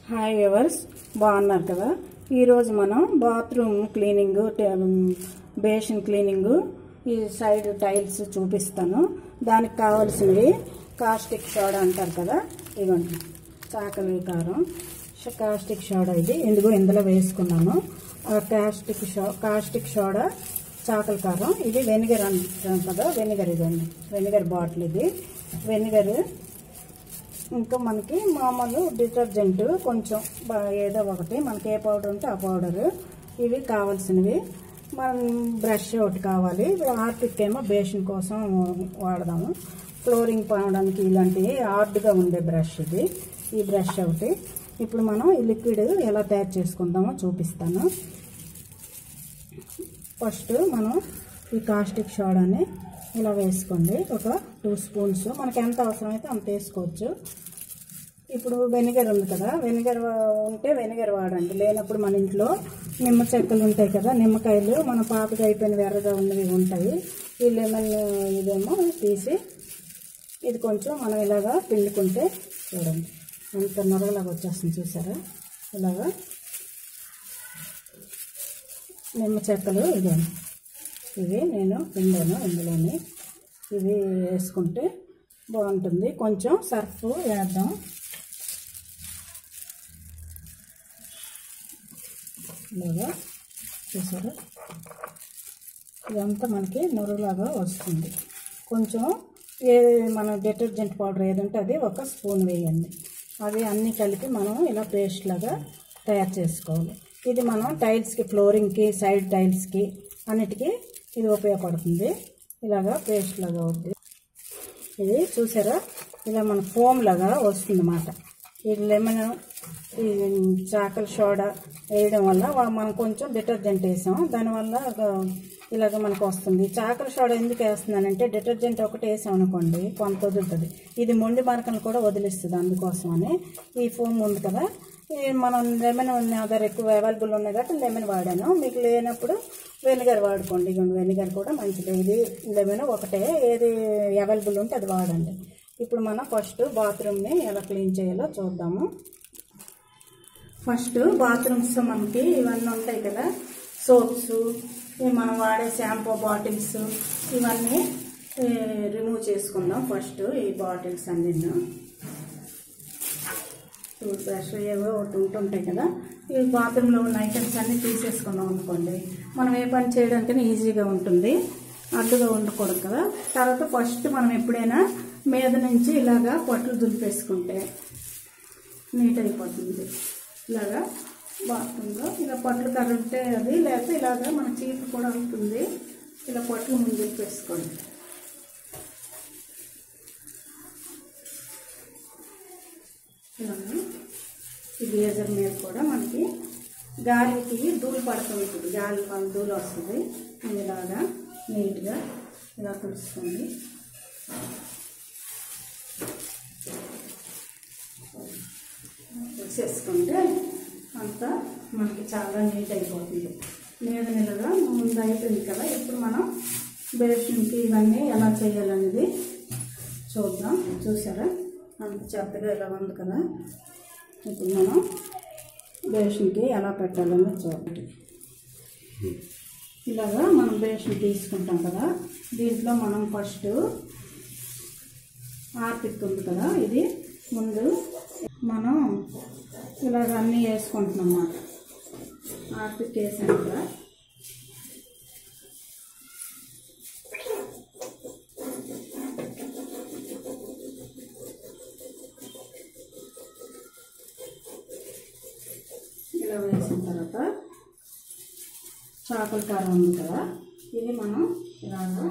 Hi ఎవర్స్ బాగున్నారు కదా ఈరోజు మనం బాత్రూమ్ క్లీనింగ్ బేషన్ క్లీనింగ్ ఈ సైడ్ టైల్స్ చూపిస్తాను దానికి కావాల్సినవి కాస్టిక్ సోడా అంటారు కదా ఇవ్వండి చాకలి కారం ష- కాస్టిక్ సోడా ఇది ఎందుకు ఇందులో వేసుకున్నాను ఆ కాస్టిక్ సో కాస్టిక్ సోడా చాకలి కారం ఇది వెనిగర్ అంటాం కదా వెనిగర్ ఇదండి వెనిగర్ బాటిల్ ఇది వెనిగర్ ఇంకా మనకి మామూలు డిటర్జెంట్ కొంచెం బా- ఏదో ఒకటి మనకి ఏ పౌడర్ ఉంటే ఆ పౌడర్ ఇవి కావాల్సినవి మనం బ్రష్ ఒకటి కావాలి హార్పిక్ ఏమో బేషన్ కోసం వాడదాము ఫ్లోరింగ్ పోవడానికి ఇలాంటివి హార్డ్గా ఉండే బ్రష్ ఇది ఈ బ్రష్ ఒకటి ఇప్పుడు మనం ఈ లిక్విడ్ ఎలా తయారు చేసుకుందామో చూపిస్తాను ఫస్ట్ మనం ఈ కాస్టిక్ సోడాని ఇలా వేసుకోండి ఒక టూ స్పూన్స్ మనకి ఎంత అవసరమైతే అంత వేసుకోవచ్చు ఇప్పుడు వెనిగర్ ఉంది కదా వెనిగర్ వా- ఉంటే వెనిగర్ వాడండి లేనప్పుడు మన ఇంట్లో నిమ్మ చెక్కలు ఉంటాయి కదా నిమ్మకాయలు మన పాతగా అయిపోయిన ఎర్రగా ఉన్నవి ఉంటాయి ఈ లెమన్ ఇదేమో తీసి ఇది కొంచెం మనం ఇలాగా పిండుకుంటే చూడండి ఎంత నొరగలాగా వచ్చేస్తుంది చూసారా ఇలాగా నిమ్మ చెక్కలు ఇదే ఇవి నేను పిండాను ఇందులోని ఇవి వేసుకుంటే బాగుంటుంది కొంచెం సర్ఫ్ వేద్దాం ఇలాగా చూసారా ఇదంతా మనకి నొరలాగా వస్తుంది కొంచెం ఏ మన డిటర్జెంట్ పౌడర్ ఏదంటే అది ఒక స్పూన్ వేయండి అది అన్నీ కలిపి మనం ఇలా పేస్ట్ లాగా తయారు చేసుకోవాలి ఇది మనం టైల్స్కి ఫ్లోరింగ్కి సైడ్ టైల్స్కి అన్నిటికీ ఇది ఉపయోగపడుతుంది ఇలాగా పేస్ట్ లాగా అవుతుంది ఇది చూసారా ఇలా మన ఫోమ్ లాగా వస్తుంది అన్నమాట ఈ లెమన్ ఈ చాకల సోడా వేయడం వల్ల వా- మనం కొంచెం డిటర్జెంట్ వేసాం దానివల్ల ఒక ఇలాగ మనకు వస్తుంది చాకల సోడా ఎందుకు వేస్తున్నానంటే డిటర్జెంట్ ఒకటి వేసాం అనుకోండి కొంత వదులుతుంది ఇది మొండి మరకలు కూడా వదిలిస్తుంది అందుకోసమని ఈ ఫోమ్ ఉంది కదా ఈ మనం లెమన్ నా దగ్గర ఎక్కువ అవైలబుల్ ఉన్నాయి కాబట్టి లెమన్ వాడాను మీకు లేనప్పుడు వెనిగర్ వాడుకోండి ఇగోండి వెనిగర్ కూడా మంచిది ఇది లెమన్ ఒకటే ఏది అవైలబుల్ ఉంటే అది వాడండి ఇప్పుడు మనం ఫస్ట్ బాత్రూమ్ని ఎలా క్లీన్ చేయాలో చూద్దాము ఫస్ట్ బాత్రూమ్స్ మనకి ఇవన్నీ ఉంటాయి కదా సోప్స్ ఇవి మనం వాడే షాంపూ బాటిల్స్ ఇవన్నీ రిమూవ్ చేసుకుందాం ఫస్ట్ ఈ బాటిల్స్ అన్నీ టూత్ బ్రష్ ఏవో ఒకటి ఉంటుంటాయి కదా ఈ బాత్రూంలో ఉన్న ఐటమ్స్ అన్నీ తీసేసుకున్నాం అనుకోండి మనం ఏ పని చేయడానికైనా ఈజీగా ఉంటుంది అడ్డుగా ఉండకూడదు కదా తర్వాత ఫస్ట్ మనం ఎప్పుడైనా మీద నుంచి ఇలాగా పొట్లు దులిపేసుకుంటే నీట్ అయిపోతుంది ఇలాగా బాత్రూంలో ఇలా పొట్లు కర్ర ఉంటే అది లేకపోతే ఇలాగా మన చీపు కూడా ఉంటుంది ఇలా పొట్లు ముందు దులిపేసుకోండి ఇలాగా ఈ గేజర్ మీద కూడా మనకి గాలికి ధూళి పడుతూ ఉంటుంది గాలి వల్ల ధూళి వస్తుంది ఇది ఇలాగా నీట్గా ఇలా తుడుచుకోండి చేసుకుంటే అంతా మనకి చాలా నీట్ అయిపోతుంది మీద నిలగా ముందు అయిపోయింది కదా ఇప్పుడు మనం బేషన్కి ఇవన్నీ ఎలా చేయాలనేది చూద్దాం చూసారా అంత చెత్తగా ఇలా ఉంది కదా ఇప్పుడు మనం బేషన్కి ఎలా పెట్టాలనేది చూడండి ఇలాగా మనం బేషన్ తీసుకుంటాం కదా దీంట్లో మనం ఫస్ట్ ఆర్పిక్ ఉంది కదా ఇది ముందు మనం ఇలాగ అన్నీ వేసుకుంటున్నాం అన్నమాట ఆర్పిక్ వేసాం కదా ఇలా వేసిన తర్వాత చాకల కారం ఉంది కదా ఇది మనం ఇలాగా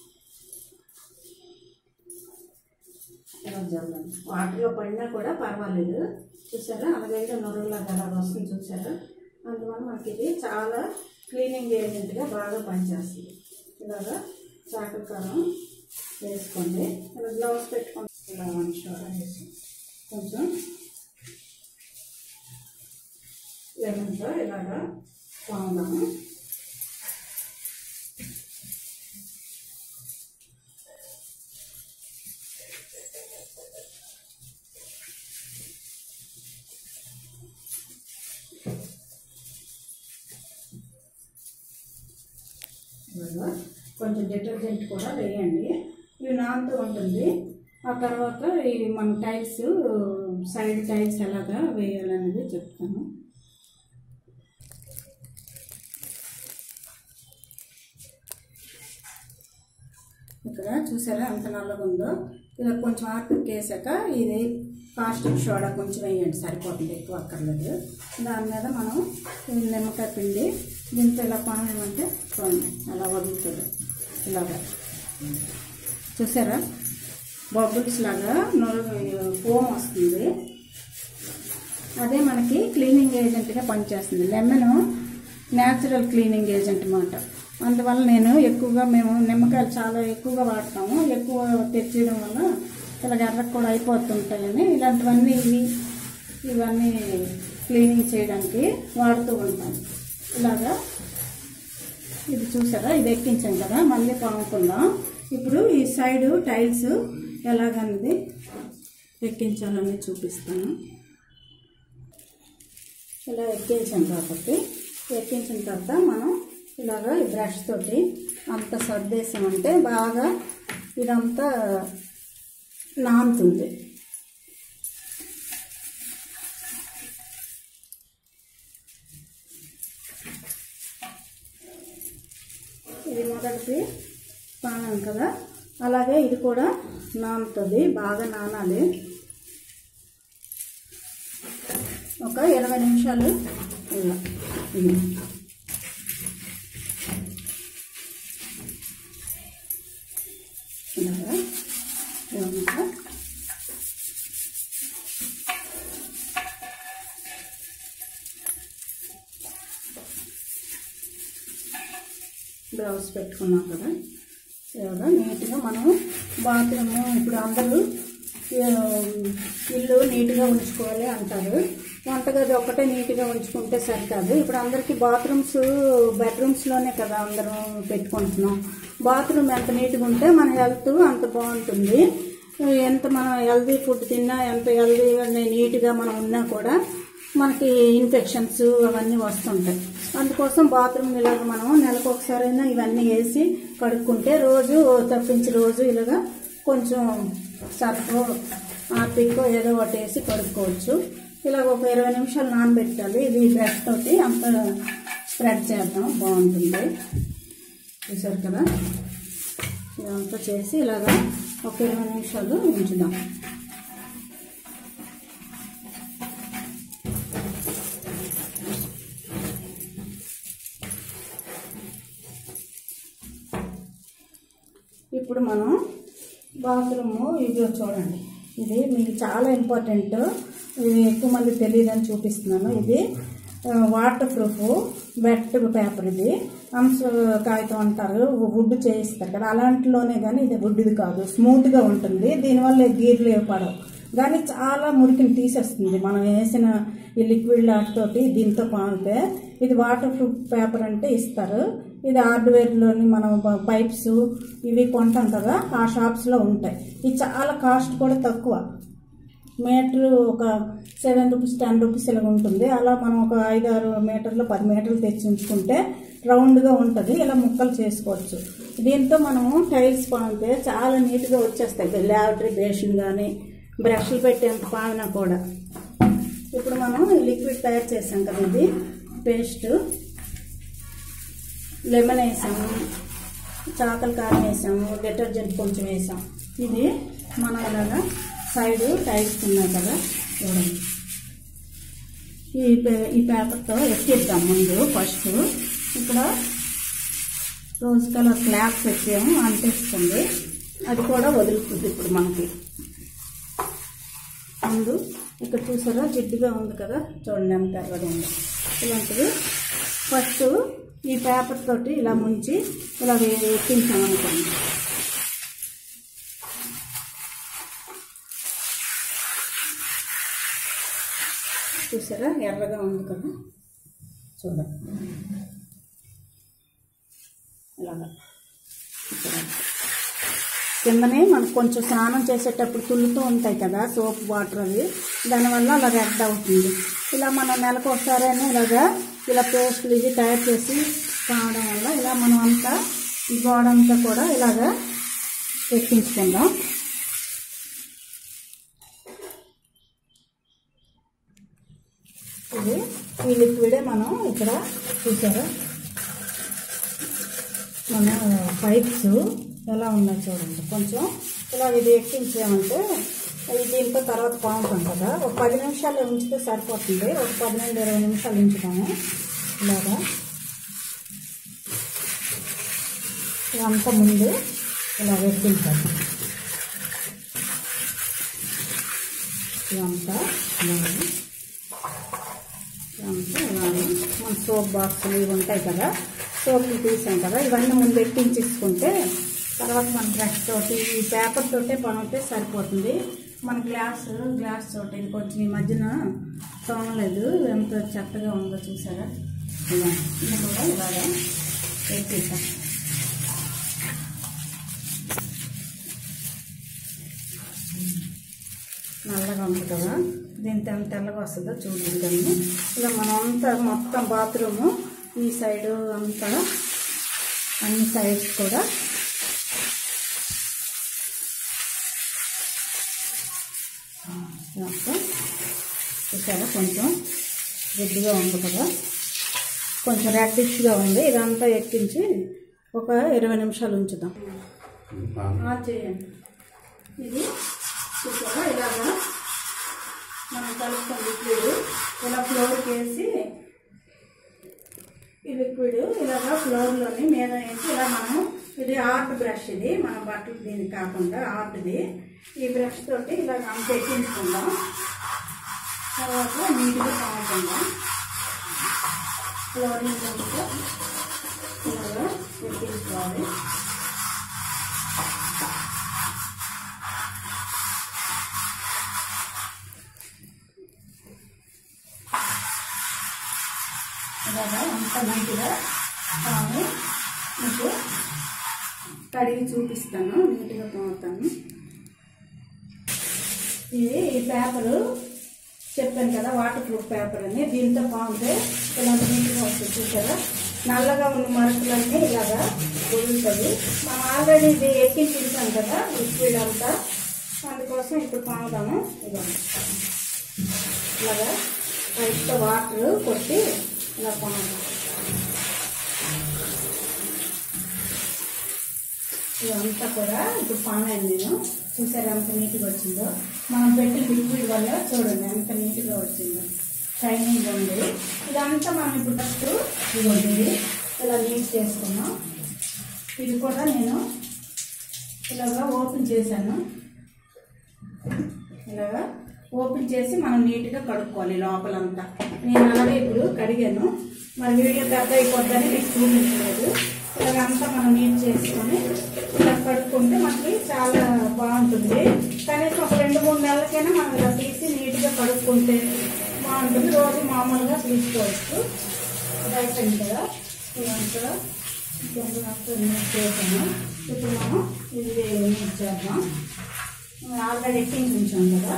ఇలా జల్లండి వాటర్లో పడినా కూడా పర్వాలేదు చూసారా అలాగైతే నొరలాగా అలా వస్తుంది చూసారా అందువల్ల మనకి ఇది చాలా క్లీనింగ్ ఏజెంట్గా బాగా పనిచేస్తుంది ఇలాగా చాకల కారం వేసుకోండి ఇలా గ్లౌస్ పెట్టుకోండి ఇలా వన్ షోడా వేసి కొంచెం లెమన్తో ఇలాగా బాగున్నాము కొంచెం డిటర్జెంట్ కూడా వేయండి ఇవి నానుతూ ఉంటుంది ఆ తర్వాత ఈ మన టైల్స్ సైడ్ టైల్స్ ఎలాగా వేయాలనేది చెప్తాను ఇక్కడ చూసారా ఎంత నల్లగా ఉందో ఇలా కొంచెం ఆర్పిక్ వేసాక ఇది కాస్టిక్ సోడా కొంచెం వేయండి సరిపోతుంది ఎక్కువ అక్కర్లేదు దాని మీద మనం ఈ నిమ్మకాయ పిండి దీంతో ఇలా కొనలేమంటే చూడండి అలా వదులుతుంది ఇలాగా చూసారా బబుల్స్ లాగా నొర ఫోమ్ వస్తుంది అదే మనకి క్లీనింగ్ ఏజెంట్గా పనిచేస్తుంది లెమన్ న్యాచురల్ క్లీనింగ్ ఏజెంట్ అన్నమాట అందువల్ల నేను ఎక్కువగా మేము నిమ్మకాయలు చాలా ఎక్కువగా వాడతాము ఎక్కువ తెచ్చేయడం వల్ల ఇలా ఎర్రకు కూడా అయిపోతుంటాయని ఇలాంటివన్నీ ఇవి ఇవన్నీ క్లీనింగ్ చేయడానికి వాడుతూ ఉంటాను ఇలాగా ఇది చూసారా ఇది ఎక్కించాం కదా మళ్ళీ కొనుక్కుందాం ఇప్పుడు ఈ సైడ్ టైల్స్ ఎలాగన్నది ఎక్కించాలని చూపిస్తాను ఇలా ఎక్కించాం కాబట్టి ఎక్కించిన తర్వాత మనం ఇలాగ ఈ బ్రష్ తోటి అంత సర్దేసామంటే బాగా ఇదంతా నానుతుంది ఇది మొదటిది పానం కదా అలాగే ఇది కూడా నానుతుంది బాగా నానాలి ఒక ఇరవై నిమిషాలు ఇలా ఇది. ఇలాగా ఇదంతా బ్లౌజ్ పెట్టుకున్నాం కదా ఇలాగా నీట్గా మనం బాత్రూమ్ ఇప్పుడు అందరూ ఆ, ఇల్లు నీట్గా ఉంచుకోవాలి అంటారు వంటగది ఒక్కటే నీట్గా ఉంచుకుంటే సరికాదు ఇప్పుడు అందరికీ బాత్రూమ్స్ బెడ్రూమ్స్లోనే కదా అందరం పెట్టుకుంటున్నాం బాత్రూమ్ ఎంత నీట్గా ఉంటే మన హెల్త్ అంత బాగుంటుంది ఎంత మనం హెల్దీ ఫుడ్ తిన్నా ఎంత హెల్దీగా నీట్గా మనం ఉన్నా కూడా మనకి ఇన్ఫెక్షన్స్ అవన్నీ వస్తుంటాయి అందుకోసం బాత్రూమ్ ఇలాగ మనం నెలకు ఒకసారైనా ఇవన్నీ వేసి కడుక్కుంటే రోజు తప్పించి రోజు ఇలాగా కొంచెం సర్ఫ్ ఆర్పిక్ ఏదో ఒకటి వేసి కడుక్కోవచ్చు ఇలాగ ఒక ఇరవై నిమిషాలు నానబెట్టాలి ఇది బ్రష్ తోటి అంత స్ప్రెడ్ చేద్దాం బాగుంటుంది చూసారు కదా ఇదంతా చేసి ఇలాగా ఒక ఇరవై నిమిషాలు ఉంచుదాం ఇప్పుడు మనం బాత్రూమ్ ఇది చూడండి ఇది మీకు చాలా ఇంపార్టెంట్ ఇది ఎక్కువ మంది తెలియదని చూపిస్తున్నాను ఇది వాటర్ ప్రూఫ్ వెట్ పేపర్ ఇది అంశ కాగితం అంటారు వుడ్ చేయిస్తారు కదా అలాంటిలోనే కానీ ఇది వుడ్ది కాదు స్మూత్గా ఉంటుంది దీనివల్ల గీర్లు ఏర్పడవు కానీ చాలా మురికిని తీసేస్తుంది మనం వేసిన ఈ లిక్విడ్ లాంటితోటి దీంతో పాలితే ఇది వాటర్ ప్రూఫ్ పేపర్ అంటే ఇస్తారు ఇది హార్డ్వేర్లోని మనం ప- పైప్స్ ఇవి కొంటాం కదా ఆ షాప్స్లో ఉంటాయి ఇది చాలా కాస్ట్ కూడా తక్కువ మీటర్ ఒక సెవెన్ రూపీస్ టెన్ రూపీస్ ఇలా ఉంటుంది అలా మనం ఒక ఐదు ఆరు మీటర్లు పది మీటర్లు తెచ్చి ఉంచుకుంటే రౌండ్గా ఉంటుంది ఇలా ముక్కలు చేసుకోవచ్చు దీంతో మనము టైల్స్ పామితే చాలా నీట్గా వచ్చేస్తాయి ల్యాబరేటరీ బేసిన్ కానీ బ్రష్లు పెట్టేంత పామినా కూడా ఇప్పుడు మనం ఈ లిక్విడ్ తయారు చేసాం కదా ఇది పేస్ట్ లెమన్ వేసాము చాకల కారం వేసాము డిటర్జెంట్ కొంచెం వేసాం ఇది మనం ఇలాగా సైడ్ టైల్స్ ఉన్నాయి కదా చూడండి ఈ పే ఈ పేపర్తో ఎక్కిద్దాం ముందు ఫస్ట్ ఇక్కడ రోజ్ కలర్ క్లాప్ పెట్టాము అంటిస్తుంది అది కూడా వదులుతుంది ఇప్పుడు మనకి ముందు ఇక్కడ చూసారా జిడ్డుగా ఉంది కదా చూడండి ఎంత ఎర్రగా ఉంది ఇలాంటివి ఫస్ట్ ఈ పేపర్ తోటి ఇలా ముంచి ఇలా ఎక్కించామనుకోండి చూసారా ఎర్రగా ఉంది కదా చూడండి ఇలాగా ఇక్కడ కిందనే మనకు కొంచెం స్నానం చేసేటప్పుడు తుల్లుతూ ఉంటాయి కదా సోప్ వాటర్ అవి దానివల్ల అలా రెడ్ అవుతుంది ఇలా మనం నెలకు ఒకసారైనా ఇలాగా ఇలా పేస్ట్లు ఇవి తయారు చేసి కావడం వల్ల ఇలా మనం అంతా ఈ గోడ అంతా కూడా ఇలాగా ఎక్కించుకుందాం ఇది ఈ లిక్విడే మనం ఇక్కడ చూసారా మన పైప్స్ ఎలా ఉన్నాయి చూడండి కొంచెం ఇలా ఇది ఎక్కించామంటే ఇది దీంతో తర్వాత పాముతాం కదా ఒక పది నిమిషాలు ఉంచితే సరిపోతుంది ఒక పన్నెండు ఇరవై నిమిషాలు ఉంచుతాము ఇలాగా ఇదంతా ముందు ఇలా ఎక్కించాలి ఇదంతా ఇలాగా ఇదంతా ఇలాగా మన సోప్ బాక్సులు ఇవి ఉంటాయి కదా సోపులు తీసాం కదా ఇవన్నీ ముందు ఎక్కించేసుకుంటే తర్వాత మన బ్రష్ తోటి ఈ పేపర్ తోటే పని ఉంటే సరిపోతుంది మన గ్లాస్ గ్లాస్ తోటి ఇది కొంచెం ఈ మధ్యన తోమలేదు ఎంత చెత్తగా ఉందో చూసారా ఇలా ఇది కూడా ఇలాగా ఎక్కిస్తాం నల్లగా ఉంది కదా దీంతో ఎంత తెల్లగా వస్తుందో చూడండి దాన్ని ఇలా మనం అంతా మొత్తం బాత్రూము ఈ సైడు అంతా అన్ని సైడ్స్ కూడా ఇదంతా చూసారా కొంచెం రెడ్డిగా ఉంది కదా కొంచెం రెడ్డిష్గా ఉంది ఇదంతా ఎక్కించి ఒక ఇరవై నిమిషాలు ఉంచుదాం ఆన్ చేయండి ఇది చూసారా ఇలాగా మనం కలుపుతాం లిక్విడ్ ఇలా ఫ్లోర్కి వేసి ఈ లిక్విడ్ ఇలాగా ఫ్లోర్లోని మీద వేసి ఇలా మనం ఇది ఆర్ట్ బ్రష్ ఇది మన బట్టలు దీనికి కాకుండా ఆర్ట్ది ఈ బ్రష్ తోటి ఇలా అంత ఎక్కించుకుందాం తర్వాత నీట్గా కాకుండా ఫ్లోరింగ్ అంతా ఇలాగా ఎక్కించుకోవాలి ఇలాగా అంత నీట్గా తాను మీకు కడిగి చూపిస్తాను నీట్గా తోముతాను ఇది ఈ పేపరు చెప్పాను కదా వాటర్ ప్రూఫ్ పేపర్ అని దీంతో బాగుంటే ఇలా నీట్గా వస్తుంది చూసారా నల్లగా ఉన్న మరకలన్నీ ఇలాగా వదులుతుంది మనం ఆల్రెడీ ఇది ఎక్కించాం కదా లిక్విడ్ అంతా అందుకోసం ఇప్పుడు పాముదాము ఇదిగోండి ఇలాగా పైప్తో వాటర్ కొట్టి ఇలా పాముదాం ఇదంతా కూడా ఇప్పుడు పానాను నేను చూసారు ఎంత నీట్గా వచ్చిందో మనం పెట్టి లిక్విడ్ వల్ల చూడండి ఎంత నీట్గా వచ్చిందో షైనింగ్ ఉంది ఇదంతా మనం ఇప్పుడు ఫస్ట్ ఇదిగోండి ఇది ఇలా నీట్ చేసుకున్నాం ఇది కూడా నేను ఇలాగా ఓపెన్ చేశాను ఇలాగా ఓపెన్ చేసి మనం నీట్గా కడుక్కోవాలి లోపలంతా నేను అలాగే ఇప్పుడు కడిగాను మరి వీడియో పెద్ద అయిపోద్దని మీకు చూపించలేదు ఇలాగంతా మనం నీట్ చేసుకొని ఇలా కడుక్కుంటే మనకి చాలా బాగుంటుంది కనీసం ఒక రెండు మూడు నెలలకైనా మనం ఇలా తీసి నీట్గా కడుక్కుంటే బాగుంటుంది రోజు మామూలుగా తీసుకోవచ్చు ఇది అయిపోయింది కదా ఇదంతా ఇంకొంచెం నీట్ చేసాను ఇప్పుడు మనం ఇది నీట్ చేద్దాం ఆల్రెడీ ఎక్కించి ఉంచాం కదా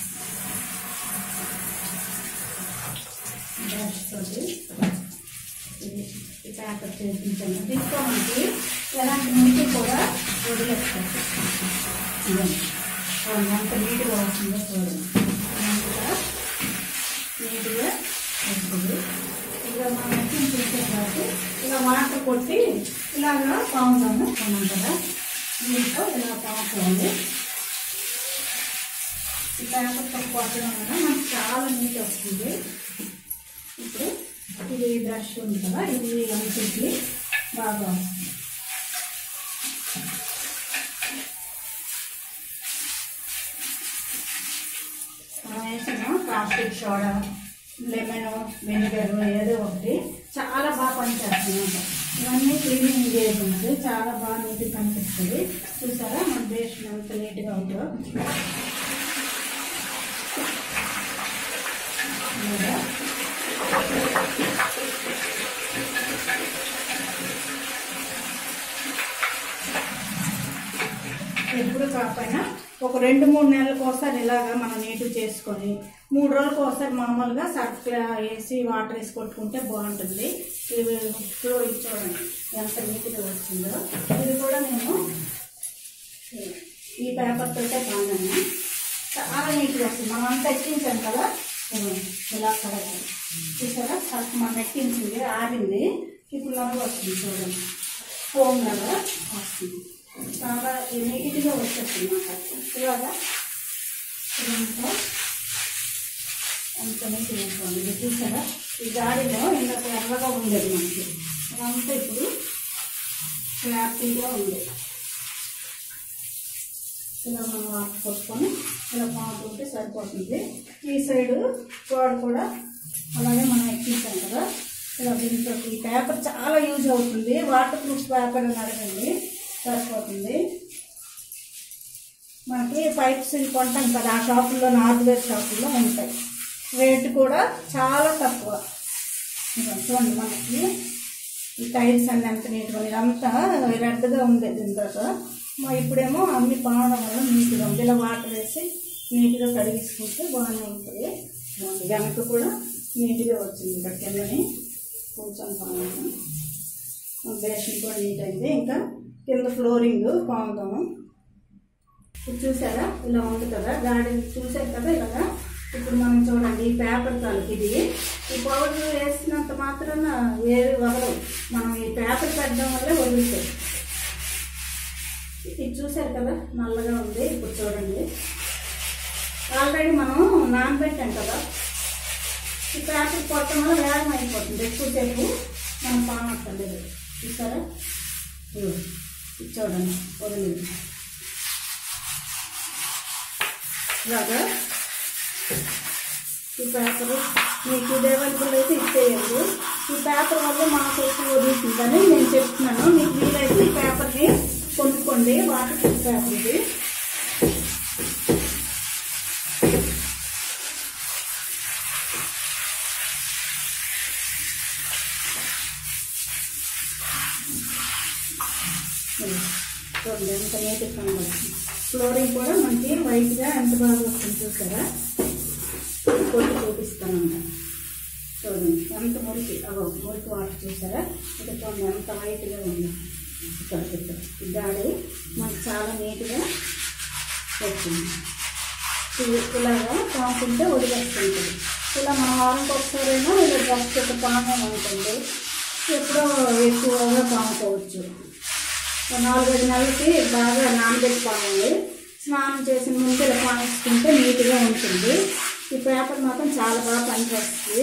బ్రష్ తోటి ఇది ఈ పేపర్ చేయించాను దీంతో మనకి ఎలాంటి నీటి కూడా వదిలేస్తారు ఇదండి చూడండి ఎంత నీట్గా వస్తుందో చూడండి మంచిగా నీట్గా వస్తుంది ఇలా మనం ఎక్కించి తర్వాత ఇలా వాటర్ కొట్టి ఇలాగా పాముతాము కొన్నాం కదా దీంతో ఇలా పాముతుంది ఈ పేపర్ తక్కువ కొట్టడం వల్ల మనకు చాలా నీట్ వస్తుంది ఇప్పుడు ఇది బ్రష్ ఉంది కదా ఇది అంచుకి బాగా వస్తుంది మనం వేసిన ప్లాస్టిక్ సోడా లెమన్ వెనిగర్ ఏదో ఒకటి చాలా బాగా పనిచేస్తుంది అన్నమాట. ఇవన్నీ క్లీనింగ్ చేయకుండా చాలా బాగా నీట్గా కనిపిస్తుంది చూసారా మన బేషన్ ఎంత నీట్గా ఉందో ఇలాగా ఎప్పుడు కాకపోయినా ఒక రెండు మూడు నెలలకు ఒకసారి ఇలాగా మనం నీట్గా చేసుకొని మూడు రోజులకు ఒకసారి మామూలుగా సర్ఫ్ వేసి వాటర్ వేసి కొట్టుకుంటే బాగుంటుంది ఇవి ఇప్పుడు ఇది చూడండి ఎంత నీట్గా వచ్చిందో ఇది కూడా నేను ఈ పేపర్ తోటే బాగానే చాలా నీట్గా వస్తుంది మనం అంతా ఎక్కించాం కదా ఇదిగో ఇలా కడగాలి చూసారా సర్ఫ్ మనం ఎక్కించింది ఆరింది ఇప్పుడు నవ్వు వస్తుంది చూడండి ఫోమ్ లాగా వస్తుంది చాలా నీట్గా వచ్చేస్తుంది అన్నమాట ఇలాగా ఇదంతా ఎంత నీట్గా ఉంటుంది ఇది చూసారా ఈ గాడిలో ఇంత ఎర్రగా ఉండేది మనకి అదంతా ఇప్పుడు క్లారిటీగా ఉంది ఇలా మనం వాటర్ కొట్టుకొని ఇలా పాముకుంటే సరిపోతుంది ఈ సైడు గోడ కూడా అలాగే మనం ఎక్కించాం కదా ఇలా దీంతో ఈ పేపర్ చాలా యూజ్ అవుతుంది వాటర్ ప్రూఫ్ పేపర్ అని అడగండి సరిపోతుంది మనకి పైప్స్ ఇవి కొంటాం కదా ఆ షాపుల్లో హార్డ్వేర్ షాపుల్లో ఉంటాయి రేట్ కూడా చాలా తక్కువ ఇదిగో చూడండి మనకి ఈ టైల్స్ అన్ని ఎంత నీట్గా ఇదంతా రెడ్గా ఉండేది ఇందాక మా ఇప్పుడేమో అన్ని పాడడం వల్ల నీట్గా ఉంది ఇలా వాటర్ వేసి నీట్గా కడిగించుకుంటే బాగానే ఉంటుంది బాగుంది వెనక కూడా నీట్గా వచ్చింది ఇక్కడ కిందని కొంచెం బాగుంది బేషన్ కూడా నీట్ అయింది ఇంకా కింద ఫ్లోరింగ్ బాగుందాము ఇప్పుడు చూసారా ఇలా ఉంది కదా గాడి చూసారు కదా ఇలాగా ఇప్పుడు మనం చూడండి ఈ పేపర్ తాలూకు ఇది ఈ పౌడర్ వేసినంత మాత్రాన వేరు వదలవు మనం ఈ పేపర్ పెట్టడం వల్లే వదులుతాయి ఇది చూసారు కదా నల్లగా ఉంది ఇప్పుడు చూడండి ఆల్రెడీ మనం నానబెట్టాం కదా ఈ పేపర్ కొట్టడం వల్ల వేగం అయిపోతుంది ఎక్కువసేపు మనం పానక్కర్లేదు చూసారా ఇదిగో, ఇది చూడండి వదిలింది ఇలాగా ఈ పేపర్ మీకు ఇది అవైలబుల్ అయితే ఇచ్చేయండి ఈ పేపర్ వల్ల మాకు ఎక్కువ వదులుతుందని నేను చెప్తున్నాను మీకు వీలైతే ఈ పేపర్ని కొనుక్కోండి వాటర్ ప్రూఫ్ పేపర్ ఇది చూడండి ఎంత నీట్గా కనబడుతుంది ఫ్లోరింగ్ కూడా మనకి వైట్గా ఎంత బాగా వస్తుంది చూసారా కొట్టి చూపిస్తానంట చూడండి ఎంత మురికి అవో మురికి వాటర్ చూసారా ఇక్కడ చూడండి ఎంత వైట్గా ఉంది ఇక్కడ ఇక్కడ ఈ గాడి మనకి చాలా నీట్గా వచ్చింది ఇది ఇలాగా పాముకుంటే వదిలేస్తుంటుంది ఇలా మన వారంకి ఒకసారైనా ఇలా జస్ట్ ఒక పాము ఉంటుంది ఎప్పుడో ఎక్కువగా పాముకోవచ్చు ఒక నాలుగైదు నెలలకి బాగా నానబెట్టి పాముంది స్నానం చేసిన ముందు ఇలా పామేసుకుంటే నీట్గా ఉంటుంది ఈ పేపర్ మాత్రం చాలా బాగా పనిచేస్తుంది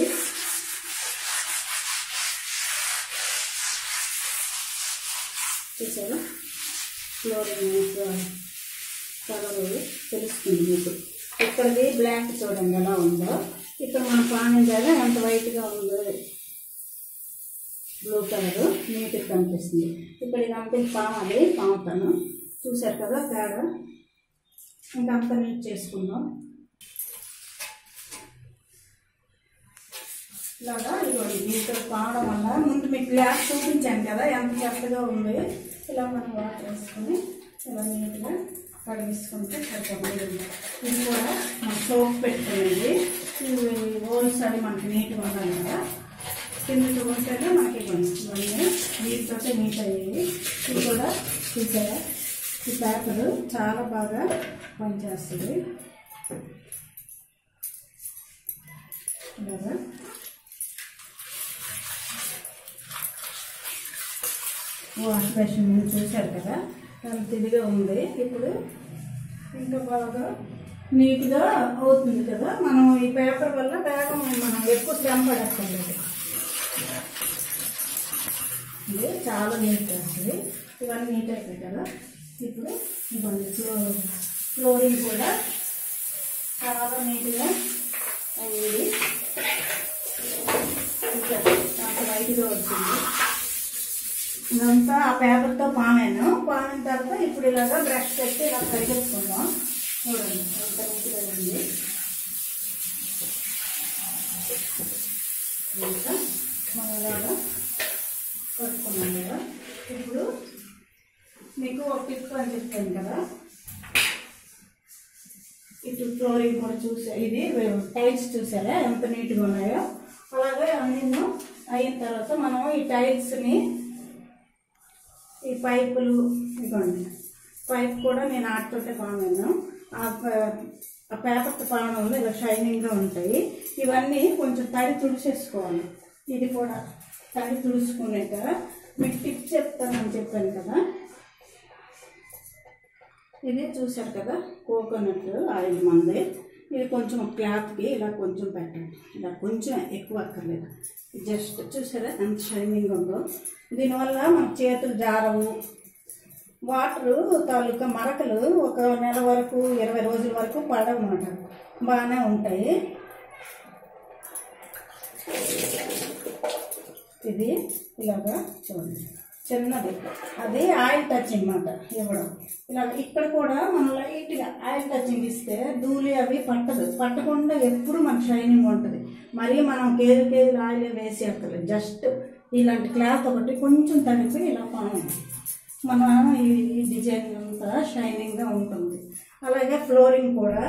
చూసారా ఫ్లోరింగ్ కలర్ తెలుస్తుంది మీకు ఇక్కడది బ్లాక్ చూడండి ఎలా ఉందో ఇక్కడ మన పానించాగా ఎంత వైట్గా ఉందో బ్లూ కలర్ నీట్గా కనిపిస్తుంది ఇక్కడ ఇదంతా పామాలి పాముతాను చూశారు కదా తేడా ఇంకంతా నీట్ చేసుకుందాం ఇలాగా ఇదిగోండి దీంతో పావడం వల్ల ముందు మీకు గ్లాస్ చూపించాను కదా ఎంత చెత్తగా ఉంది ఇలా మనం వాటర్ వేసుకొని ఇలా నీట్గా కడిగించుకుంటే సరిపోతుంది ఇది కూడా మనం సోప్ పెట్టుకునేది ఇవి హోల్స్ అవి మనకి నీట్గా ఉండాలి కదా కింద ఉంటేనే మనకి ఇవ్వండి ఇవన్నీ వీటితో నీట్ అయ్యేవి ఇది కూడా చూసారా ఈ పేపర్ చాలా బాగా పనిచేస్తుంది ఇలాగా వాష్ బేసిన్ ముందు చూశారు కదా ఎంత ఇదిగా ఉంది ఇప్పుడు ఇంకా బాగా నీట్గా అవుతుంది కదా మనం ఈ పేపర్ వల్ల వేగం మనం ఎక్కువ శ్రమ పడక్కర్లేదు ఇది చాలా నీట్ వస్తుంది ఇవన్నీ నీట్ అవుతాయి కదా ఇప్పుడు ఇవ్వండి ఫ్లో ఫ్లోరింగ్ కూడా చాలా నీట్గా అయింది ఇంకా అంత వైట్గా వచ్చింది ఇదంతా ఆ పేపర్తో పామాను పామిన తర్వాత ఇప్పుడు ఇలాగా బ్రష్ పెట్టి ఇలా కడిగేసుకుందాం చూడండి ఎంత నీట్గా ఉంది ఇంకా మనం ఇలాగా కట్టుకున్నాం కదా ఇప్పుడు మీకు ఒక టిప్ అని చెప్పాను కదా ఇటు ఫ్లోరింగ్ కూడా చూసా ఇది టైల్స్ చూసారా ఎంత నీట్గా ఉన్నాయో అలాగే అన్నీ అయిన తర్వాత మనం ఈ టైల్స్ని ఈ పైపులు ఇవ్వండి పైప్ కూడా నేను ఆటతోటే పాడాను ఆ ప- ఆ పేపర్ పాడంలో ఇలా షైనింగ్గా ఉంటాయి ఇవన్నీ కొంచెం తడి తుడిచేసుకోవాలి ఇది కూడా తడి తుడుచుకునేట మీకు టిప్ చెప్తానని చెప్పాను కదా ఇది చూశారు కదా కోకోనట్ ఆయిల్ మంది ఇది కొంచెం క్లాత్కి ఇలా కొంచెం పెట్టండి ఇలా కొంచెం ఎక్కువ అక్కర్లేదు జస్ట్ చూసారా ఎంత షైనింగ్ ఉందో దీనివల్ల మన చేతులు జారవు వాటరు తాలూకా మరకలు ఒక నెల వరకు ఇరవై రోజుల వరకు పడవన్నమాట బాగానే ఉంటాయి ఇది ఇలాగా చూడండి చిన్నది అది ఆయిల్ టచింగ్ అన్నమాట ఇవ్వడం ఇలా ఇక్కడ కూడా మనం లైట్గా ఆయిల్ టచింగ్ ఇస్తే ధూళి అవి పట్టదు పట్టకుండా ఎప్పుడు మనకు షైనింగ్ ఉంటుంది మరీ మనం కేజీ కేజీలు ఆయిల్ వేసి అక్కర్లేదు జస్ట్ ఇలాంటి క్లాత్ ఒకటి కొంచెం తడిపి ఇలా పాము మన ఈ ఈ డిజైన్ అంతా షైనింగ్గా ఉంటుంది అలాగే ఫ్లోరింగ్ కూడా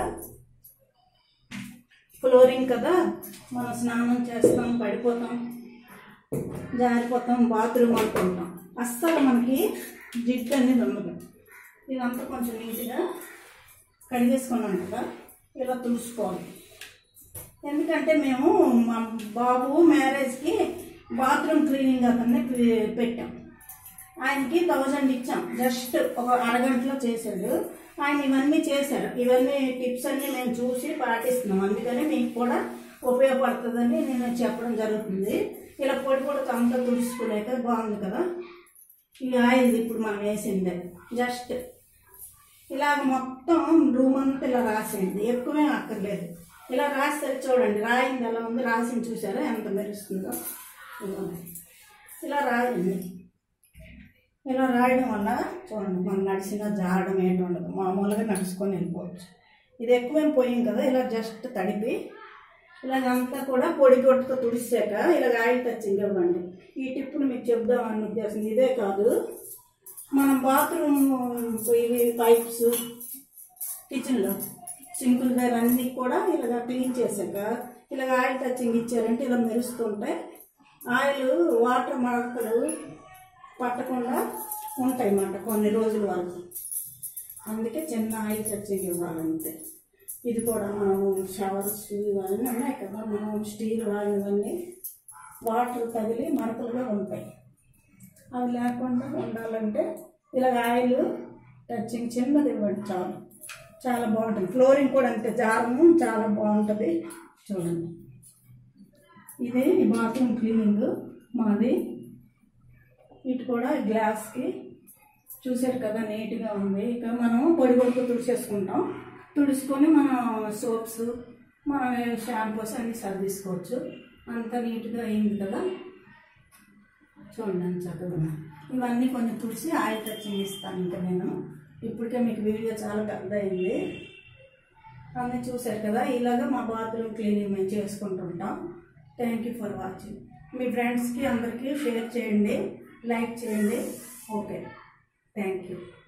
ఫ్లోరింగ్ కదా మనం స్నానం చేస్తాం పడిపోతాం జారిపోతాం బాత్రూమ్ అనుకుంటాం అస్సలు మనకి జిడ్డు అనేది ఉండదు ఇదంతా కొంచెం నీట్గా కడిగేసుకున్నాం కదా ఇలా తుడుచుకోవాలి ఎందుకంటే మేము మా బాబు మ్యారేజ్కి బాత్రూమ్ క్లీనింగ్ అతన్ని పే- పెట్టాం ఆయనకి థౌజండ్ ఇచ్చాం జస్ట్ ఒక అరగంటలో చేశాడు ఆయన ఇవన్నీ చేశాడు ఇవన్నీ టిప్స్ అన్ని మేము చూసి పాటిస్తున్నాం అందుకని మీకు కూడా ఉపయోగపడుతుందని నేను చెప్పడం జరుగుతుంది ఇలా పొడి పొడి అంతా తుడుచుకోలేక బాగుంది కదా ఈ ఆయిల్ ఇప్పుడు మనం వేసింది జస్ట్ ఇలాగ మొత్తం రూమ్ అంతా ఇలా రాసేయండి ఎక్కువే అక్కర్లేదు ఇలా రాస్తే చూడండి రాయింది ఎలా ఉంది రాసింది చూసారా ఎంత మెరుస్తుందో ఇదిగోండి. ఇలా రాయండి ఇలా రాయడం వల్ల చూడండి మనం నడిచిన జారడం ఏంటి ఉండదు మామూలుగా నడుచుకొని వెళ్ళిపోవచ్చు ఇది ఎక్కువేం పోయాం కదా ఇలా జస్ట్ తడిపి ఇలాగంతా కూడా పొడి గొట్టుతో తుడిసాక ఇలా ఆయిల్ టచింగ్ ఇవ్వండి ఈ టిప్పును మీకు చెప్దామని ఉద్దేశం ఇదే కాదు మనం బాత్రూమ్ ఇవి పైప్స్ కిచెన్లో సింకులు దగ్గర అన్నీ కూడా ఇలాగ క్లీన్ చేశాక ఇలాగ ఆయిల్ టచింగ్ ఇచ్చారంటే ఇలా మెరుస్తుంటే ఆయిల్ వాటర్ మరకలు పట్టకుండా ఉంటాయి అన్నమాట కొన్ని రోజుల వరకు అందుకే చిన్న ఆయిల్ టచింగ్ ఇవ్వాలంతే ఇది కూడా మనం షవర్స్ ఇవన్నీ ఉన్నాయి కదా మనం స్టీల్ వాడినవన్నీ వాటర్ తగిలి మరకలుగా ఉంటాయి అవి లేకుండా ఉండాలంటే ఇలా ఆయిల్ టచింగ్ చిన్నది ఇవ్వండి చాలు చాలా బాగుంటుంది ఫ్లోరింగ్ కూడా అంతే జారము చాలా బాగుంటుంది చూడండి ఇది బాత్రూమ్ క్లీనింగ్ మాది ఇటు కూడా గ్లాస్కి చూసారు కదా నీట్గా ఉంది ఇక మనం పొడి పొడికి తుడిచేసుకుంటాం తుడుచుకొని మనం సోప్స్ మనం షాంపూస్ అన్నీ సర్దీసుకోవచ్చు అంత నీట్గా అయింది కదా చూడండి చక్కగా ఉంది. ఇవన్నీ కొంచెం తుడిచి ఆయిల్ టచింగ్ ఇస్తాను ఇంకా నేను ఇప్పటికే మీకు వీడియో చాలా పెద్ద అయింది అన్నీ చూశారు కదా ఇలాగ మా బాత్రూమ్ క్లీనింగ్ మేము చేసుకుంటుంటాం థ్యాంక్ యూ ఫర్ వాచింగ్ మీ ఫ్రెండ్స్కి అందరికీ షేర్ చేయండి లైక్ చేయండి ఓకే థ్యాంక్ యూ